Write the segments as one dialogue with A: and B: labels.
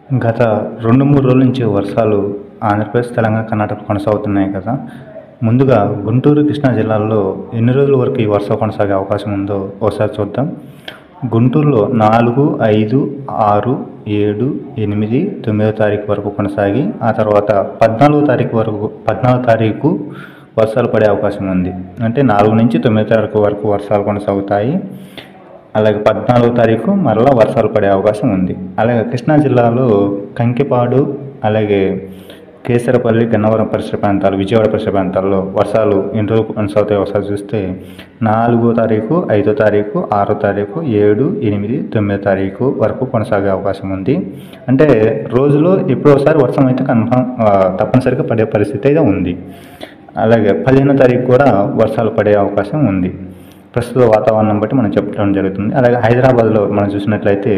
A: గత రెండు మూడు రోజుల నుంచి వర్షాలు ఆంధ్రప్రదేశ్ తెలంగాణ కర్ణాటక కొనసాగుతున్నాయి కదా ముందుగా గుంటూరు కృష్ణా జిల్లాల్లో ఎన్ని రోజుల వరకు ఈ వర్షం కొనసాగే అవకాశం ఉందో ఒకసారి చూద్దాం గుంటూరులో నాలుగు ఐదు ఆరు ఏడు ఎనిమిది తొమ్మిదో తారీఖు వరకు కొనసాగి ఆ తర్వాత పద్నాలుగో తారీఖు వరకు పద్నాలుగో తారీఖు వర్షాలు పడే అవకాశం ఉంది అంటే నాలుగు నుంచి తొమ్మిదో తారీఖు వరకు వర్షాలు కొనసాగుతాయి అలాగే పద్నాలుగో తారీఖు మరలా వర్షాలు పడే అవకాశం ఉంది అలాగే కృష్ణా జిల్లాలో కంకిపాడు అలాగే కేసరపల్లి గన్నవరం పరిసర ప్రాంతాలు విజయవాడ పరిసర ప్రాంతాల్లో వర్షాలు ఎన్ని రోజులు కొనసాగుతాయి ఒకసారి చూస్తే నాలుగో తారీఖు ఐదో తారీఖు ఆరో తారీఖు ఏడు ఎనిమిది తొమ్మిదో తారీఖు వరకు కొనసాగే అవకాశం ఉంది అంటే రోజులో ఎప్పుడో ఒకసారి వర్షం అయితే కన్ఫామ్ తప్పనిసరిగా పడే పరిస్థితి అయితే ఉంది అలాగే పదిహేనో తారీఖు కూడా వర్షాలు పడే అవకాశం ఉంది ప్రస్తుత వాతావరణం బట్టి మనం చెప్పడం జరుగుతుంది అలాగే హైదరాబాద్లో మనం చూసినట్లయితే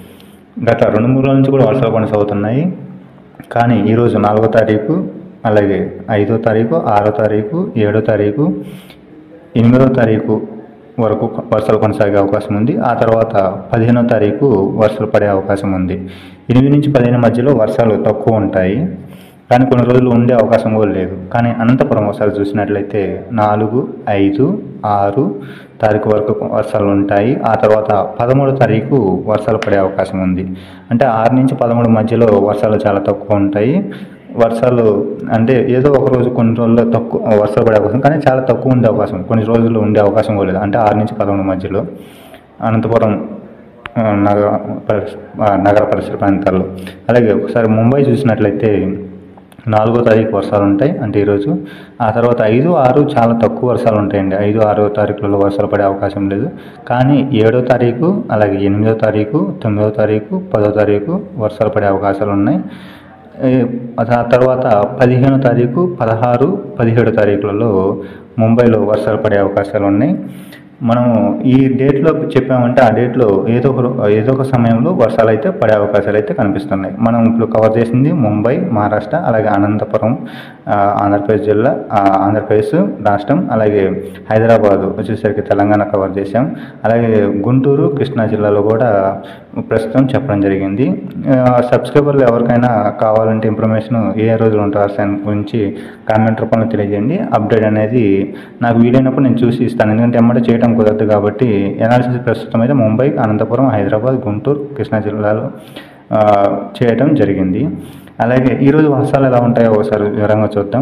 A: గత రెండు మూడు రోజుల నుంచి కూడా వర్షాలు కొనసాగుతున్నాయి కానీ ఈరోజు నాలుగో తారీఖు అలాగే ఐదో తారీఖు ఆరో తారీఖు ఏడో తారీఖు ఎనిమిదో తారీఖు వరకు వర్షాలు కొనసాగే అవకాశం ఉంది ఆ తర్వాత పదిహేనో తారీఖు వర్షాలు పడే అవకాశం ఉంది ఎనిమిది నుంచి పదిహేను మధ్యలో వర్షాలు తక్కువ ఉంటాయి కానీ కొన్ని రోజులు ఉండే అవకాశం కూడా లేదు కానీ అనంతపురం ఒకసారి చూసినట్లయితే నాలుగు ఐదు ఆరు తారీఖు వరకు వర్షాలు ఉంటాయి ఆ తర్వాత పదమూడు తారీఖు వర్షాలు పడే అవకాశం ఉంది అంటే ఆరు నుంచి పదమూడు మధ్యలో వర్షాలు చాలా తక్కువ ఉంటాయి వర్షాలు అంటే ఏదో ఒక రోజు కొన్ని రోజుల్లో తక్కువ వర్షాలు పడే అవకాశం కానీ చాలా తక్కువ ఉండే అవకాశం కొన్ని రోజులు ఉండే అవకాశం కూడా లేదు అంటే ఆరు నుంచి పదమూడు మధ్యలో అనంతపురం ఆ, నగర పరిస- ఆ, నగర పరిసర ప్రాంతాల్లో అలాగే ఒకసారి ముంబై చూసినట్లయితే నాలుగో తారీఖు వర్షాలు ఉంటాయి అంటే ఈరోజు ఆ తర్వాత ఐదు ఆరు చాలా తక్కువ వర్షాలు ఉంటాయండి ఐదు ఆరో తారీఖులలో వర్షాలు పడే అవకాశం లేదు కానీ ఏడో తారీఖు అలాగే ఎనిమిదో తారీఖు తొమ్మిదో తారీఖు పదో తారీఖు వర్షాలు పడే అవకాశాలు ఉన్నాయి ఏ, ఆ తర్వాత పదిహేనో తారీఖు పదహారు పదిహేడు తారీఖులలో ముంబైలో వర్షాలు పడే అవకాశాలు ఉన్నాయి మనం ఈ డేట్లో చెప్పామంటే ఆ డేట్లో ఏదో ఒక రో- ఏదో ఒక సమయంలో వర్షాలు అయితే పడే అవకాశాలు అయితే కనిపిస్తున్నాయి మనం ఇప్పుడు కవర్ చేసింది ముంబై మహారాష్ట్ర అలాగే అనంతపురం ఆ, ఆంధ్రప్రదేశ్ జిల్లా ఆ, ఆంధ్రప్రదేశ్ రాష్ట్రం అలాగే హైదరాబాద్ వచ్చేసరికి తెలంగాణ కవర్ చేశాం అలాగే గుంటూరు కృష్ణా జిల్లాలో కూడా ప్రస్తుతం చెప్పడం జరిగింది ఆ, సబ్స్క్రైబర్లు ఎవరికైనా కావాలంటే ఇన్ఫర్మేషన్ ఏ రోజులు ఉంటారు దాని గురించి కామెంట్ రూపంలో తెలియజేయండి అప్డేట్ అనేది నాకు వీలైనప్పుడు నేను చూసి ఇస్తాను ఎందుకంటే ఎమ్మటే చేయడం కుదరదు కాబట్టి ఎనాలిసిస్ ప్రస్తుతం అయితే ముంబై అనంతపురం హైదరాబాద్ గుంటూరు కృష్ణా జిల్లాలో ఆ, చేయటం జరిగింది అలాగే ఈరోజు వర్షాలు ఎలా ఉంటాయో ఒకసారి వివరంగా చూద్దాం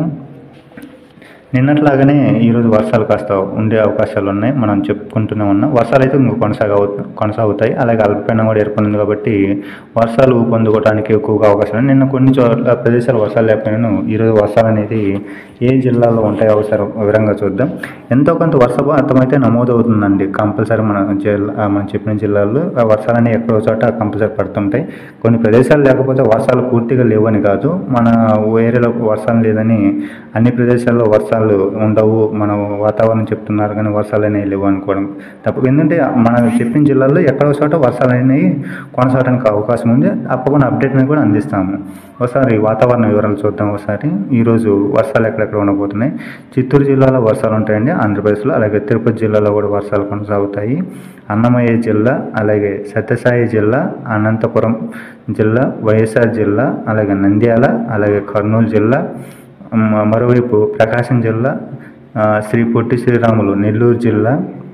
A: నిన్నట్లాగానే ఈరోజు వర్షాలు కాస్త ఉండే అవకాశాలు ఉన్నాయి మనం చెప్పుకుంటూనే ఉన్నాం వర్షాలు అయితే ఇంకో కొనసాగ కొనసాగుతాయి అలాగే అల్పపీడనం కూడా ఏర్పడింది కాబట్టి వర్షాలు ఊపందుకోవడానికి ఎక్కువగా అవకాశాలు ఉన్నాయి. నిన్న కొన్ని చోట్ల ప్రదేశాలు వర్షాలు లేకపోయినా ఈరోజు వర్షాలు అనేది ఏ జిల్లాలో ఉంటాయో ఒకసారి వివరంగా చూద్దాం ఎంతో కొంత వర్షపాతం అయితే నమోదవుతుందండి కంపల్సరీ మన జిల్లా మనం చెప్పిన జిల్లాల్లో ఆ వర్షాలని ఎక్కడో చోట కంపల్సరీ పడుతుంటాయి కొన్ని ప్రదేశాలు లేకపోతే వర్షాలు పూర్తిగా లేవని కాదు మన ఏరియాలో వర్షాలు లేదని అన్ని ప్రదేశాల్లో వర్షాలు ఉండవు మన వాతావరణం చెప్తున్నారు కానీ వర్షాలు అనేవి లేవు అనుకోవడం తప్పు ఎందుకంటే మన చెప్పిన జిల్లాల్లో ఎక్కడో చోట వర్షాలు అనేవి కొనసాగడానికి అవకాశం ఉంది తప్పకుండా అప్డేట్ అనేది కూడా అందిస్తాము ఒకసారి వాతావరణ వివరాలు చూద్దాం ఒకసారి ఈరోజు వర్షాలు ఎక్కడెక్కడ ఉండబోతున్నాయి చిత్తూరు జిల్లాలో వర్షాలు ఉంటాయండి ఆంధ్రప్రదేశ్లో అలాగే తిరుపతి జిల్లాలో కూడా వర్షాలు కొనసాగుతాయి అన్నమయ్య జిల్లా అలాగే సత్యసాయి జిల్లా అనంతపురం జిల్లా వైఎస్ఆర్ జిల్లా అలాగే నంద్యాల అలాగే కర్నూలు జిల్లా మ- మరోవైపు ప్రకాశం జిల్లా ఆ, శ్రీ పొట్టి శ్రీరాములు నెల్లూరు జిల్లా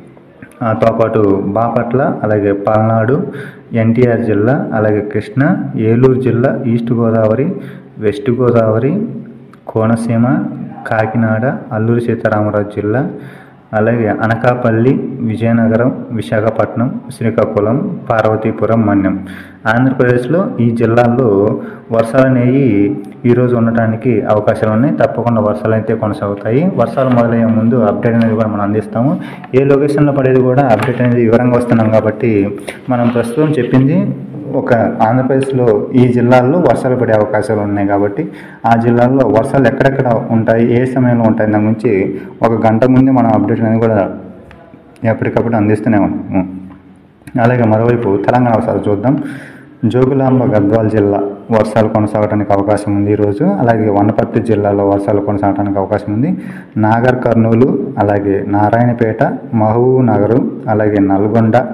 A: ఆ, తో పాటు బాపట్ల అలాగే పల్నాడు ఎన్టీఆర్ జిల్లా అలాగే కృష్ణ ఏలూరు జిల్లా ఈస్ట్ గోదావరి వెస్ట్ గోదావరి కోనసీమ కాకినాడ అల్లూరి సీతారామరాజు జిల్లా అలాగే అనకాపల్లి విజయనగరం విశాఖపట్నం శ్రీకాకుళం పార్వతీపురం మన్యం ఆంధ్రప్రదేశ్లో ఈ జిల్లాల్లో వర్షాలు అనేవి ఈరోజు ఉండటానికి అవకాశాలు ఉన్నాయి తప్పకుండా వర్షాలు అయితే కొనసాగుతాయి వర్షాలు మొదలయ్యే ముందు అప్డేట్ అనేది కూడా మనం అందిస్తాము ఏ లొకేషన్లో పడేది కూడా అప్డేట్ అనేది వివరంగా వస్తున్నాం కాబట్టి మనం ప్రస్తుతం చెప్పింది ఒక ఆంధ్రప్రదేశ్లో ఈ జిల్లాల్లో వర్షాలు పడే అవకాశాలు ఉన్నాయి కాబట్టి ఆ జిల్లాల్లో వర్షాలు ఎక్కడెక్కడ ఉంటాయి ఏ సమయంలో ఉంటాయి దాని గురించి ఒక గంట ముందే మనం అప్డేట్ అనేది కూడా ఎప్పటికప్పుడు అందిస్తూనే ఉన్నాము అలాగే మరోవైపు తెలంగాణ వర్షాలు చూద్దాం జోగులాంబ గద్వాల్ జిల్లా వర్షాలు కొనసాగడానికి అవకాశం ఉంది ఈరోజు అలాగే వనపర్తి జిల్లాలో వర్షాలు కొనసాగడానికి అవకాశం ఉంది నాగర్ కర్నూలు అలాగే నారాయణపేట మహబూబ్ నగరు అలాగే నల్గొండ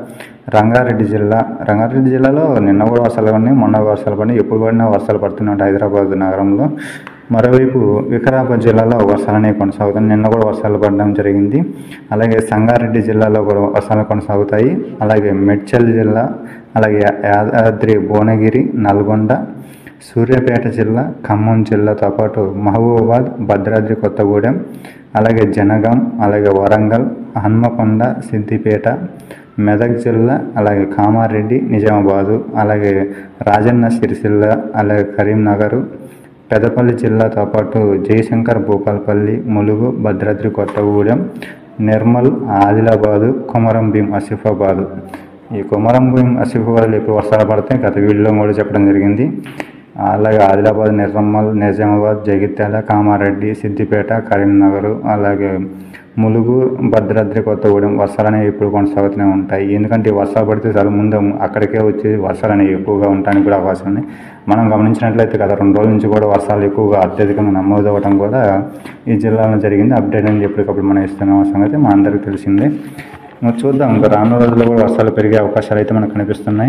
A: రంగారెడ్డి జిల్లా రంగారెడ్డి జిల్లాలో నిన్న కూడా వర్షాలు పడినాయి మొన్న వర్షాలు పడినాయి ఎప్పుడు పడినా వర్షాలు పడుతూనే ఉంటాయి హైదరాబాద్ నగరంలో మరోవైపు వికారాబాద్ జిల్లాలో వర్షాలు అనేవి కొనసాగుతాయి నిన్న కూడా వర్షాలు పడడం జరిగింది అలాగే సంగారెడ్డి జిల్లాలో కూడా వర్షాలు కొనసాగుతాయి అలాగే మెడ్చల్ జిల్లా అలాగే యాదాద్రి భువనగిరి నల్గొండ సూర్యాపేట జిల్లా ఖమ్మం జిల్లాతో పాటు మహబూబాబాద్ భద్రాద్రి కొత్తగూడెం అలాగే జనగాం అలాగే వరంగల్ హన్మకొండ సిద్దిపేట మెదక్ జిల్లా అలాగే కామారెడ్డి నిజామాబాదు అలాగే రాజన్న సిరిసిల్ల అలాగే కరీంనగర్ పెదపల్లి జిల్లాతో పాటు జయశంకర్ భూపాలపల్లి ములుగు భద్రాద్రి కొత్తగూడెం నిర్మల్ ఆదిలాబాదు కొమరం భీం ఆసిఫాబాదు ఈ కొమరం భీం ఆసిఫాబాద్లో ఎప్పుడు వర్షాలు పడతాయి గత వీడియోలో కూడా చెప్పడం జరిగింది అలాగే ఆదిలాబాద్ నిర్మల్ నిజామాబాద్ జగిత్యాల కామారెడ్డి సిద్దిపేట కరీంనగర్ అలాగే ములుగు భద్రాద్రి కొత్తగూడెం వర్షాలు అనేవి ఎప్పుడు కొనసాగుతూనే ఉంటాయి ఎందుకంటే ఈ వర్షాలు పడితే చాలా ముందు అక్కడికే వచ్చి వర్షాలు అనేవి ఎక్కువగా ఉండడానికి కూడా అవకాశం ఉంది మనం గమనించినట్లయితే గత రెండు రోజుల నుంచి కూడా వర్షాలు ఎక్కువగా అత్యధికంగా నమోదు అవ్వడం కూడా ఈ జిల్లాలో జరిగింది అప్డేట్ అని ఎప్పటికప్పుడు మనం ఇస్తున్న సంగతి మా అందరికీ తెలిసిందే మరి చూద్దాం ఇంకా రానున్న రోజుల్లో కూడా వర్షాలు పెరిగే అవకాశాలు అయితే మనకు కనిపిస్తున్నాయి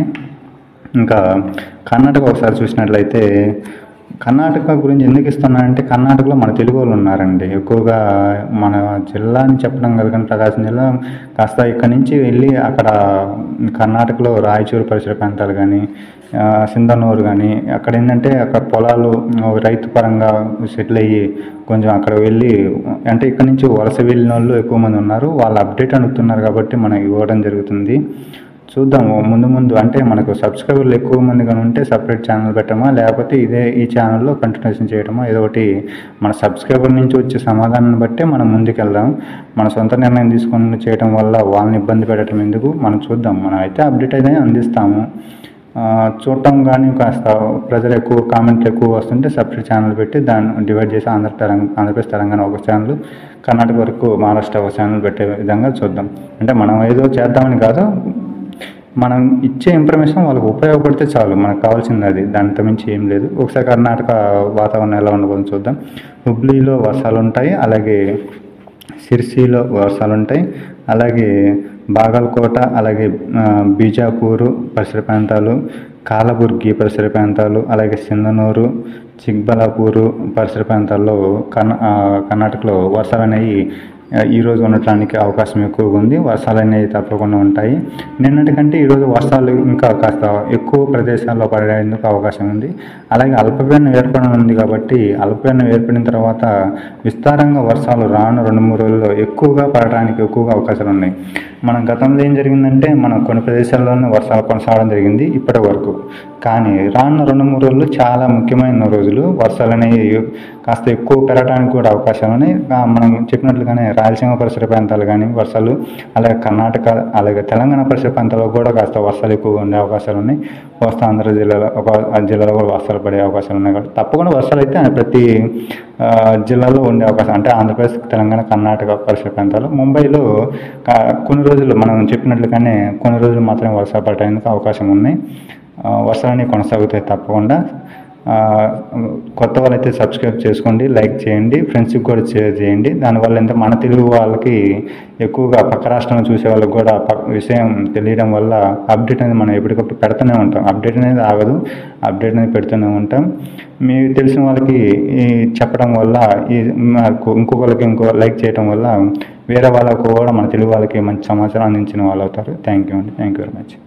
A: ఇంకా కర్ణాటక ఒకసారి చూసినట్లయితే కర్ణాటక గురించి ఎందుకు ఇస్తున్నానంటే కర్ణాటకలో మన తెలుగు వాళ్ళు ఉన్నారండి ఎక్కువగా మన జిల్లా అని చెప్పడం కాదు కానీ ప్రకాశం జిల్లా కాస్త ఇక్కడ నుంచి వెళ్ళి అక్కడ కర్ణాటకలో రాయచూరు పరిసర ప్రాంతాలు కానీ ఆ, సింధనూరు కానీ అక్కడ ఏంటంటే అక్కడ పొలాలు ఆ, రైతు పరంగా సెటిల్ అయ్యి కొంచెం అక్కడ వెళ్ళి అంటే ఇక్కడ నుంచి వలస వెళ్ళిన వాళ్ళు ఎక్కువ మంది ఉన్నారు వాళ్ళు అప్డేట్ అనుకుతున్నారు కాబట్టి మనకి ఇవ్వడం జరుగుతుంది చూద్దాం ఓ ముందు ముందు అంటే మనకు సబ్స్క్రైబర్లు ఎక్కువ మంది కానీ ఉంటే సపరేట్ ఛానల్ పెట్టమా లేకపోతే ఇదే ఈ ఛానల్లో కంటిన్యూషన్ చేయడమా ఏదో ఒకటి మన సబ్స్క్రైబర్ నుంచి వచ్చే సమాధానాన్ని బట్టే మనం ముందుకెళ్దాం మన సొంత నిర్ణయం తీసుకొని చేయడం వల్ల వాళ్ళని ఇబ్బంది పెట్టడం ఎందుకు మనం చూద్దాం మనం అయితే అప్డేట్ అయితే అందిస్తాము ఆ, చూడటం కానీ కాస్త ప్రజలు ఎక్కువ కామెంట్లు ఎక్కువ వస్తుంటే సపరేట్ ఛానల్ పెట్టి దాన్ని డివైడ్ చేసి ఆంధ్ర తెలంగాణ ఆంధ్రప్రదేశ్ తెలంగాణ ఒక ఛానల్ కర్ణాటక వరకు మహారాష్ట్ర ఒక ఛానల్ పెట్టే విధంగా చూద్దాం అంటే మనం ఏదో చేద్దామని కాదు మనం ఇచ్చే ఇన్ఫర్మేషన్ వాళ్ళకి ఉపయోగపడితే చాలు మనకు కావాల్సింది అది దానితో మించి ఏం లేదు ఒకసారి కర్ణాటక వాతావరణం ఎలా ఉండబోతుందో చూద్దాం హుబ్లీలో వర్షాలు ఉంటాయి అలాగే సిర్సిలో వర్షాలు ఉంటాయి అలాగే బాగల్కోట అలాగే ఆ, బీజాపూరు పరిసర ప్రాంతాలు కాలబుర్గి పరిసర ప్రాంతాలు అలాగే సింధనూరు చిక్బలాపూరు పరిసర ప్రాంతాల్లో కర్ణ ఆ, కర్ణాటకలో వర్షాలు అనేవి ఆ, ఈ రోజు ఉండటానికి అవకాశం ఎక్కువగా ఉంది వర్షాలు అనేవి తప్పకుండా ఉంటాయి నిన్నటి కంటే ఈరోజు వర్షాలు ఇంకా కాస్త ఎక్కువ ప్రదేశాల్లో పడేందుకు అవకాశం ఉంది అలాగే అల్పపీడనం ఏర్పడడం ఉంది కాబట్టి అల్పపీడనం ఏర్పడిన తర్వాత విస్తారంగా వర్షాలు రాను రెండు మూడు రోజుల్లో ఎక్కువగా పడడానికి ఎక్కువగా అవకాశాలు ఉన్నాయి మనం గతంలో ఏం జరిగిందంటే మనం కొన్ని ప్రదేశాల్లోనే వర్షాలు కొనసాగడం జరిగింది ఇప్పటి వరకు కానీ రానున్న రెండు మూడు రోజులు చాలా ముఖ్యమైన రోజులు వర్షాలు అనేవి కాస్త ఎక్కువ పెరగడానికి కూడా అవకాశాలు ఉన్నాయి ఆ, మనం చెప్పినట్లుగానే రాయలసీమ పరిసర ప్రాంతాలు కానీ వర్షాలు అలాగే కర్ణాటక అలాగే తెలంగాణ పరిసర ప్రాంతాల్లో కూడా కాస్త వర్షాలు ఎక్కువగా ఉండే అవకాశాలు ఉన్నాయి కోస్తా ఆంధ్ర జిల్లాలో ఒక ఆ జిల్లాలో కూడా వర్షాలు పడే అవకాశాలు ఉన్నాయి కాబట్టి తప్పకుండా వర్షాలు అయితే ప్రతి ఆ, జిల్లాలో ఉండే అవకాశం అంటే ఆంధ్రప్రదేశ్ తెలంగాణ కర్ణాటక పరిసర ప్రాంతాలు ముంబైలో కా- కొన్ని రోజులు మనం చెప్పినట్లుగానే కొన్ని రోజులు మాత్రమే వర్షాలు పడడానికి అవకాశం ఉన్నాయి ఆ, వర్షాలన్నీ కొనసాగుతాయి తప్పకుండా ఆ, కొత్త వాళ్ళైతే సబ్స్క్రైబ్ చేసుకోండి లైక్ చేయండి ఫ్రెండ్స్కి కూడా షేర్ చేయండి దానివల్ల ఎంత మన తెలుగు వాళ్ళకి ఎక్కువగా పక్క రాష్ట్రంలో చూసే వాళ్ళకి కూడా పక్క విషయం తెలియడం వల్ల అప్డేట్ అనేది మనం ఎప్పటికప్పుడు పెడుతూనే ఉంటాం అప్డేట్ అనేది ఆగదు అప్డేట్ అనేది పెడుతూనే ఉంటాం మీకు తెలిసిన వాళ్ళకి ఈ చెప్పడం వల్ల ఈ మాకు ఇంకొకరికి ఇంకో లైక్ చేయడం వల్ల వేరే వాళ్ళకు కూడా మన తెలుగు వాళ్ళకి మంచి సమాచారం అందించిన వాళ్ళు అవుతారు థ్యాంక్ యూ అండి థ్యాంక్ యూ వెరీ మచ్